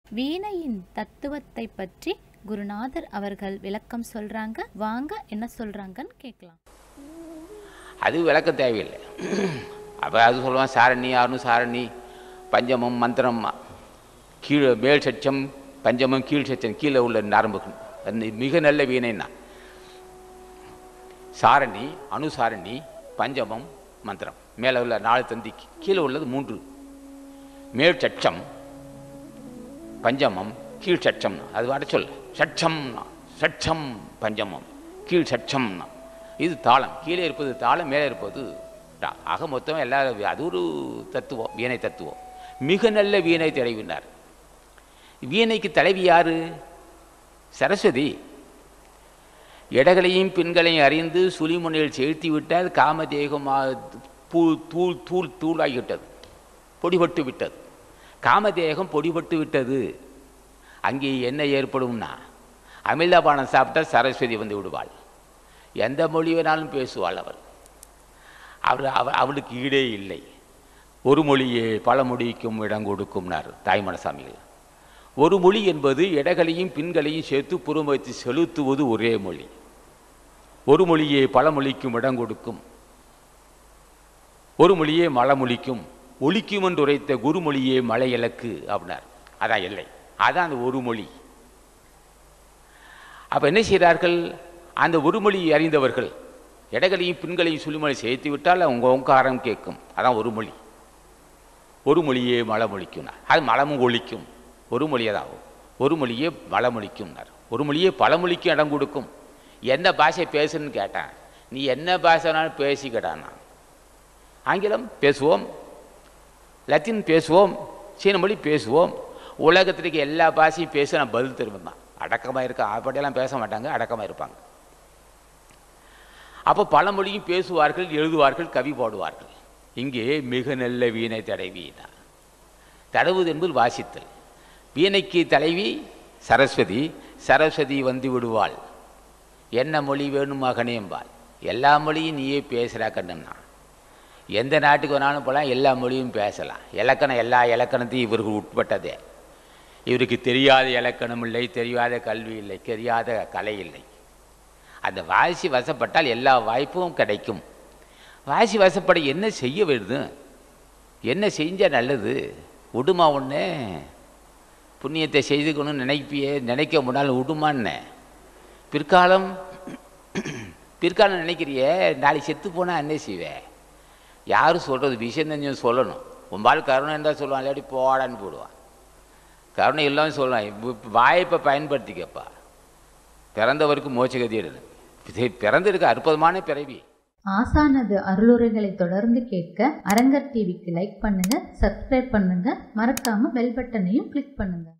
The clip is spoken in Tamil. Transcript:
வீணையின் தத்துவத்தை பற்றி குருநாதர் அவர்கள் விளக்கம் சொல்றாங்க வாங்க என்ன சொல்றாங்கன்னு கேட்கலாம் அது விளக்கம் தேவையில்லை அப்போ அது சொல்லுவான் சாரணி அருண் சாரணி பஞ்சமம் மந்திரம் கீழே மேல் சச்சம் பஞ்சமம் கீழ் சச்சம் கீழே உள்ள நரம்புகள் அது மிக நல்ல வீணைன்னா சாரணி அனுசாரணி பஞ்சமம் மந்திரம் மேலே உள்ள நாலு தந்திக்கு கீழே உள்ளது மூன்று மேல் சச்சம் பஞ்சமம் கீழ் சச்சம்னா அது வட சொல் சட்சம்னா சட்சம் பஞ்சமம் கீழ் சட்சம்னா இது தாளம் கீழே இருப்பது தாளம் மேலே இருப்பது டா. ஆக மொத்தம் எல்லா அது ஒரு தத்துவம் வீணை தத்துவம் மிக நல்ல வீணை தலைவினார் வீணைக்கு தலைவி யாரு சரஸ்வதி இடங்களையும் பெண்களையும் அறிந்து சுழிமுனையில் செலுத்தி விட்டால் காமதேகம் தூள் தூள் தூள் தூளாகிவிட்டது பொடிபட்டு விட்டது காமதேகம் பொடிபட்டு விட்டது அங்கே என்ன ஏற்படும்னா அமிர்தபானம் சாப்பிட்டா சரஸ்வதி வந்து விடுவாள் எந்த மொழி வேணாலும் பேசுவாள் அவள் அவர் அவ அவளுக்கு ஈடே இல்லை ஒரு மொழியே பல மொழிக்கும் இடம் கொடுக்கும்னார் தாய்மனசாமிகள் ஒரு மொழி என்பது இடங்களையும் பின்களையும் சேர்த்து புறம் வைத்து செலுத்துவது ஒரே மொழி ஒரு மொழியே பல மொழிக்கும் இடம் கொடுக்கும் ஒரு மொழியே மலமொழிக்கும் ஒலிக்கும் என்று உரைத்த குருமொழியே மலை இலக்கு அப்படின்னார் அதான் எல்லை அதான் அந்த ஒரு மொழி அப்போ என்ன செய்கிறார்கள் அந்த ஒரு மொழி அறிந்தவர்கள் இடங்களையும் பின்களையும் சுழிமொழி சேர்த்து விட்டால் அவங்க ஓங்காரம் கேட்கும் அதான் ஒரு மொழி ஒரு மொழியே மலமொழிக்கும் அது மலமும் ஒழிக்கும் ஒரு மொழியை தான் ஒரு மொழியே மலமொழிக்கும்னார் ஒரு மொழியே பல மொழிக்கும் இடம் கொடுக்கும் என்ன பாஷை பேசுன்னு கேட்டேன் நீ என்ன பாஷைனாலும் பேசிக்கிட்டான் நான் ஆங்கிலம் பேசுவோம் லத்தீன் பேசுவோம் சீன மொழி பேசுவோம் உலகத்திற்கு எல்லா பாஷையும் பேச நான் பதில் திரும்ப அடக்கமாக இருக்க அப்படியெல்லாம் பேச மாட்டாங்க அடக்கமாக இருப்பாங்க அப்போ பல மொழியும் பேசுவார்கள் எழுதுவார்கள் கவி பாடுவார்கள் இங்கே மிக நல்ல வீணை தடவி தடவுது என்பது வாசித்தல் வீணைக்கு தலைவி சரஸ்வதி சரஸ்வதி வந்து விடுவாள் என்ன மொழி வேணும் மகனே என்பாள் எல்லா மொழியும் நீயே பேசுகிறா கண்ணுன்னா எந்த நாட்டுக்கு வேணாலும் போகலாம் எல்லா மொழியும் பேசலாம் இலக்கணம் எல்லா இலக்கணத்தையும் இவர்கள் உட்பட்டதே இவருக்கு தெரியாத இலக்கணம் இல்லை தெரியாத கல்வி இல்லை தெரியாத கலை இல்லை அந்த வாசி வசப்பட்டால் எல்லா வாய்ப்பும் கிடைக்கும் வாசி வசப்பட என்ன செய்ய வருது என்ன செஞ்சால் நல்லது விடுமா ஒன்று புண்ணியத்தை செய்துக்கணும்னு நினைப்பியே நினைக்க முன்னால் விடுமான்னு பிற்காலம் பிற்காலம் நினைக்கிறியே நாளைக்கு செத்து போனால் என்ன செய்வேன் யாரும் சொல்கிறது விஷயம் தெரிஞ்சு சொல்லணும் உம்பால் கருணை இருந்தால் சொல்லுவான் இல்லாட்டி போடான்னு போடுவான் கருணை இல்லாமல் சொல்லுவான் வாய்ப்பை பயன்படுத்திக்கப்பா பிறந்தவருக்கு மோட்சகதி இது பிறந்திருக்க அற்புதமான பிறவி ஆசானது அருளுரைகளை தொடர்ந்து கேட்க அரங்கர் டிவிக்கு லைக் பண்ணுங்க சப்ஸ்கிரைப் பண்ணுங்க மறக்காம பெல் பட்டனையும் கிளிக் பண்ணுங்க